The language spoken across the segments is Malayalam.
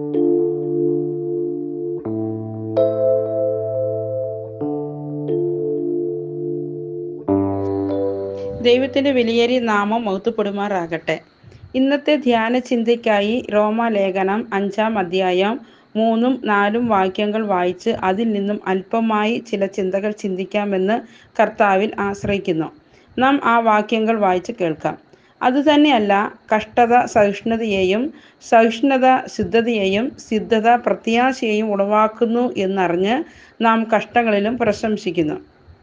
ദൈവത്തിൻ്റെ വിലയേറിയ നാമം മഹത്വപ്പെടുമാറാകട്ടെ ഇന്നത്തെ ധ്യാന ചിന്തയ്ക്കായി റോമാലേഖനം അഞ്ചാം അധ്യായം മൂന്നും നാലും വാക്യങ്ങൾ വായിച്ച് അതിൽ നിന്നും അല്പമായി ചില ചിന്തകൾ ചിന്തിക്കാമെന്ന് കർത്താവിൽ ആശ്രയിക്കുന്നു നാം ആ വാക്യങ്ങൾ വായിച്ച് കേൾക്കാം അതുതന്നെയല്ല കഷ്ടത സഹിഷ്ണുതയെയും സഹിഷ്ണുത സിദ്ധതയെയും സിദ്ധത പ്രത്യാശയെയും ഉളവാക്കുന്നു എന്നറിഞ്ഞ് നാം കഷ്ടങ്ങളിലും പ്രശംസിക്കുന്നു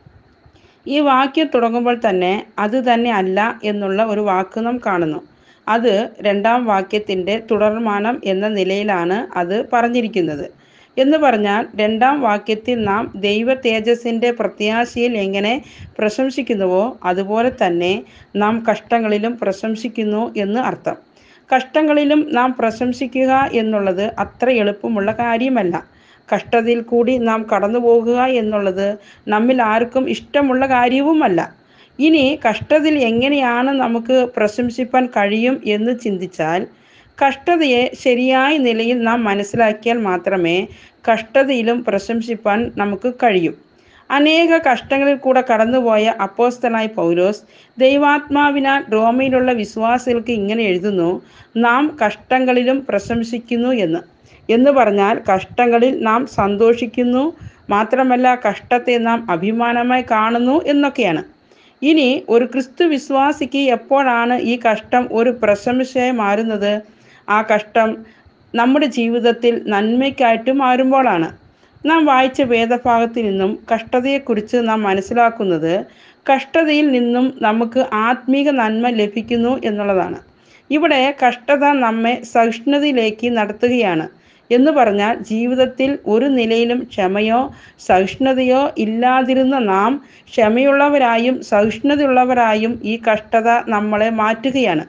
ഈ വാക്യം തുടങ്ങുമ്പോൾ തന്നെ അത് തന്നെ അല്ല എന്നുള്ള ഒരു വാക്ക് നാം കാണുന്നു അത് രണ്ടാം വാക്യത്തിൻ്റെ തുടർമാനം എന്ന നിലയിലാണ് അത് പറഞ്ഞിരിക്കുന്നത് എന്ന് പറഞ്ഞാൽ രണ്ടാം വാക്യത്തിൽ നാം ദൈവ തേജസ്സിൻ്റെ പ്രത്യാശയിൽ എങ്ങനെ പ്രശംസിക്കുന്നുവോ അതുപോലെ തന്നെ നാം കഷ്ടങ്ങളിലും പ്രശംസിക്കുന്നു എന്ന് അർത്ഥം കഷ്ടങ്ങളിലും നാം പ്രശംസിക്കുക എന്നുള്ളത് അത്ര എളുപ്പമുള്ള കാര്യമല്ല കഷ്ടതയിൽ കൂടി നാം കടന്നു പോകുക എന്നുള്ളത് നമ്മിൽ ആർക്കും ഇഷ്ടമുള്ള കാര്യവുമല്ല ഇനി കഷ്ടതയിൽ എങ്ങനെയാണ് നമുക്ക് പ്രശംസിപ്പാൻ കഴിയും എന്ന് ചിന്തിച്ചാൽ കഷ്ടതയെ ശരിയായ നിലയിൽ നാം മനസ്സിലാക്കിയാൽ മാത്രമേ കഷ്ടതയിലും പ്രശംസിപ്പാൻ നമുക്ക് കഴിയും അനേക കഷ്ടങ്ങളിൽ കൂടെ കടന്നുപോയ അപ്പോസ്തനായ പൗലോസ് ദൈവാത്മാവിനാൽ റോമയിലുള്ള വിശ്വാസികൾക്ക് ഇങ്ങനെ എഴുതുന്നു നാം കഷ്ടങ്ങളിലും പ്രശംസിക്കുന്നു എന്ന് എന്ന് പറഞ്ഞാൽ കഷ്ടങ്ങളിൽ നാം സന്തോഷിക്കുന്നു മാത്രമല്ല കഷ്ടത്തെ നാം അഭിമാനമായി കാണുന്നു എന്നൊക്കെയാണ് ഇനി ഒരു ക്രിസ്തു വിശ്വാസിക്ക് എപ്പോഴാണ് ഈ കഷ്ടം ഒരു പ്രശംസയായി മാറുന്നത് ആ കഷ്ടം നമ്മുടെ ജീവിതത്തിൽ നന്മയ്ക്കായിട്ട് മാറുമ്പോഴാണ് നാം വായിച്ച വേദഭാഗത്തിൽ നിന്നും കഷ്ടതയെക്കുറിച്ച് നാം മനസ്സിലാക്കുന്നത് കഷ്ടതയിൽ നിന്നും നമുക്ക് ആത്മീക നന്മ ലഭിക്കുന്നു എന്നുള്ളതാണ് ഇവിടെ കഷ്ടത നമ്മെ സഹിഷ്ണുതയിലേക്ക് നടത്തുകയാണ് എന്ന് പറഞ്ഞാൽ ജീവിതത്തിൽ ഒരു നിലയിലും ക്ഷമയോ സഹിഷ്ണുതയോ ഇല്ലാതിരുന്ന നാം ക്ഷമയുള്ളവരായും സഹിഷ്ണുതയുള്ളവരായും ഈ കഷ്ടത നമ്മളെ മാറ്റുകയാണ്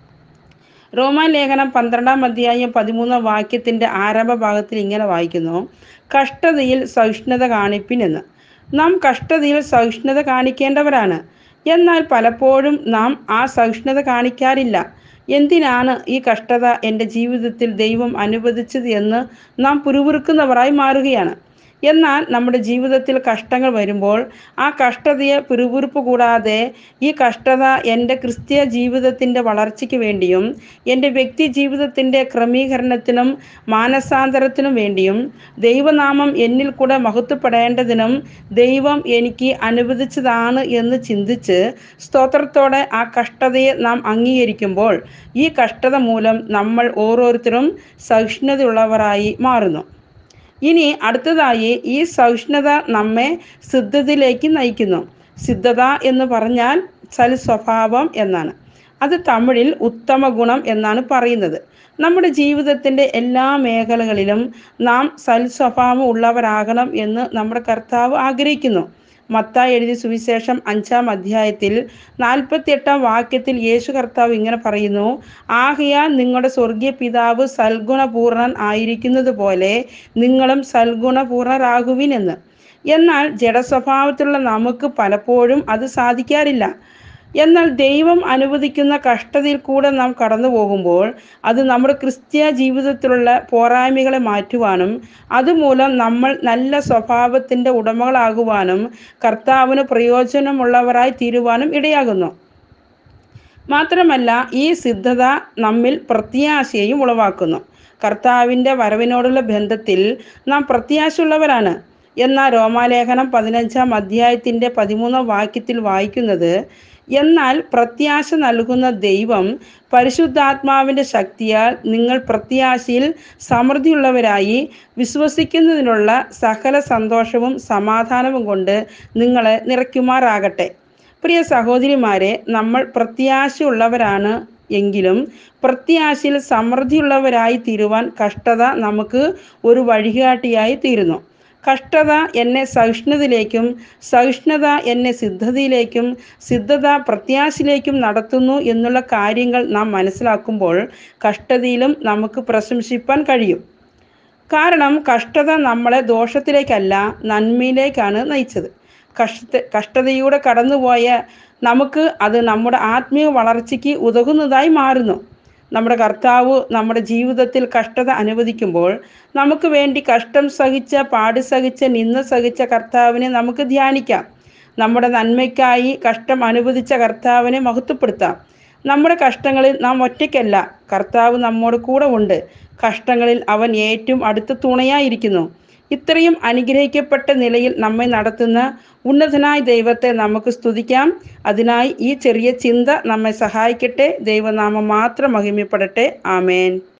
റോമാൻ ലേഖനം പന്ത്രണ്ടാം അധ്യായം പതിമൂന്നാം വാക്യത്തിൻ്റെ ആരംഭ ഭാഗത്തിൽ ഇങ്ങനെ വായിക്കുന്നു കഷ്ടതയിൽ സഹിഷ്ണുത കാണിപ്പിൻ എന്ന് നാം കഷ്ടതയിൽ സഹിഷ്ണുത കാണിക്കേണ്ടവരാണ് എന്നാൽ പലപ്പോഴും നാം ആ സഹിഷ്ണുത കാണിക്കാറില്ല എന്തിനാണ് ഈ കഷ്ടത എൻ്റെ ജീവിതത്തിൽ ദൈവം അനുവദിച്ചത് എന്ന് നാം പിറുപിറുക്കുന്നവരായി മാറുകയാണ് എന്നാൽ നമ്മുടെ ജീവിതത്തിൽ കഷ്ടങ്ങൾ വരുമ്പോൾ ആ കഷ്ടതയെ പിറുപിറുപ്പ് കൂടാതെ ഈ കഷ്ടത എൻ്റെ ക്രിസ്തീയ ജീവിതത്തിൻ്റെ വളർച്ചയ്ക്ക് വേണ്ടിയും എൻ്റെ വ്യക്തി ജീവിതത്തിൻ്റെ ക്രമീകരണത്തിനും മാനസാന്തരത്തിനും വേണ്ടിയും ദൈവനാമം എന്നിൽ കൂടെ മഹത്വപ്പെടേണ്ടതിനും ദൈവം എനിക്ക് അനുവദിച്ചതാണ് എന്ന് ചിന്തിച്ച് സ്തോത്രത്തോടെ ആ കഷ്ടതയെ നാം അംഗീകരിക്കുമ്പോൾ ഈ കഷ്ടത മൂലം നമ്മൾ ഓരോരുത്തരും സഹിഷ്ണുതയുള്ളവരായി മാറുന്നു ഇനി അടുത്തതായി ഈ സഹിഷ്ണുത നമ്മെ സിദ്ധതയിലേക്ക് നയിക്കുന്നു സിദ്ധത എന്ന് പറഞ്ഞാൽ സൽസ്വഭാവം എന്നാണ് അത് തമിഴിൽ ഉത്തമ ഗുണം എന്നാണ് പറയുന്നത് നമ്മുടെ ജീവിതത്തിൻ്റെ എല്ലാ മേഖലകളിലും നാം സൽസ്വഭാവം ഉള്ളവരാകണം എന്ന് നമ്മുടെ കർത്താവ് ആഗ്രഹിക്കുന്നു മത്തായി എഴുതിയ സുവിശേഷം അഞ്ചാം അധ്യായത്തിൽ നാൽപ്പത്തി എട്ടാം വാക്യത്തിൽ യേശു കർത്താവ് ഇങ്ങനെ പറയുന്നു ആകയാൽ നിങ്ങളുടെ സ്വർഗീയ പിതാവ് സൽഗുണപൂർണൻ ആയിരിക്കുന്നത് പോലെ നിങ്ങളും സൽഗുണപൂർണരാകുവിൻ എന്ന് എന്നാൽ ജഡസ്വഭാവത്തിലുള്ള നമുക്ക് പലപ്പോഴും അത് സാധിക്കാറില്ല എന്നാൽ ദൈവം അനുവദിക്കുന്ന കഷ്ടതയിൽ കൂടെ നാം കടന്നു പോകുമ്പോൾ അത് നമ്മുടെ ക്രിസ്തീയ ജീവിതത്തിലുള്ള പോരായ്മകളെ മാറ്റുവാനും അതുമൂലം നമ്മൾ നല്ല സ്വഭാവത്തിൻ്റെ ഉടമകളാകുവാനും കർത്താവിന് പ്രയോജനമുള്ളവരായി തീരുവാനും ഇടയാകുന്നു മാത്രമല്ല ഈ സിദ്ധത നമ്മിൽ പ്രത്യാശയും ഉളവാക്കുന്നു കർത്താവിൻ്റെ വരവിനോടുള്ള ബന്ധത്തിൽ നാം പ്രത്യാശയുള്ളവരാണ് എന്നാൽ റോമാലേഖനം പതിനഞ്ചാം അധ്യായത്തിൻ്റെ പതിമൂന്നാം വാക്യത്തിൽ വായിക്കുന്നത് എന്നാൽ പ്രത്യാശ നൽകുന്ന ദൈവം പരിശുദ്ധാത്മാവിൻ്റെ ശക്തിയാൽ നിങ്ങൾ പ്രത്യാശയിൽ സമൃദ്ധിയുള്ളവരായി വിശ്വസിക്കുന്നതിനുള്ള സകല സന്തോഷവും സമാധാനവും കൊണ്ട് നിങ്ങളെ നിറയ്ക്കുമാറാകട്ടെ പ്രിയ സഹോദരിമാരെ നമ്മൾ പ്രത്യാശയുള്ളവരാണ് എങ്കിലും പ്രത്യാശയിൽ സമൃദ്ധിയുള്ളവരായി തീരുവാൻ കഷ്ടത നമുക്ക് ഒരു വഴികാട്ടിയായി തീരുന്നു കഷ്ടത എന്നെ സഹിഷ്ണുതയിലേക്കും സഹിഷ്ണുത എന്നെ സിദ്ധതയിലേക്കും സിദ്ധത പ്രത്യാശയിലേക്കും നടത്തുന്നു എന്നുള്ള കാര്യങ്ങൾ നാം മനസ്സിലാക്കുമ്പോൾ കഷ്ടതയിലും നമുക്ക് പ്രശംസിപ്പാൻ കഴിയും കാരണം കഷ്ടത നമ്മളെ ദോഷത്തിലേക്കല്ല നന്മയിലേക്കാണ് നയിച്ചത് കഷ്ട കഷ്ടതയുടെ കടന്നുപോയ നമുക്ക് അത് നമ്മുടെ ആത്മീയ വളർച്ചയ്ക്ക് ഉതകുന്നതായി മാറുന്നു നമ്മുടെ കർത്താവ് നമ്മുടെ ജീവിതത്തിൽ കഷ്ടത അനുവദിക്കുമ്പോൾ നമുക്ക് വേണ്ടി കഷ്ടം സഹിച്ച പാട് സഹിച്ച നിന്ന സഹിച്ച കർത്താവിനെ നമുക്ക് ധ്യാനിക്കാം നമ്മുടെ നന്മയ്ക്കായി കഷ്ടം അനുവദിച്ച കർത്താവിനെ മഹത്വപ്പെടുത്താം നമ്മുടെ കഷ്ടങ്ങളിൽ നാം ഒറ്റയ്ക്കല്ല കർത്താവ് നമ്മോട് കൂടെ ഉണ്ട് കഷ്ടങ്ങളിൽ അവൻ ഏറ്റവും അടുത്ത തുണയായിരിക്കുന്നു ഇത്രയും അനുഗ്രഹിക്കപ്പെട്ട നിലയിൽ നമ്മെ നടത്തുന്ന ഉന്നതനായ ദൈവത്തെ നമുക്ക് സ്തുതിക്കാം അതിനായി ഈ ചെറിയ ചിന്ത നമ്മെ സഹായിക്കട്ടെ ദൈവനാമം മാത്രം മഹിമപ്പെടട്ടെ ആമേൻ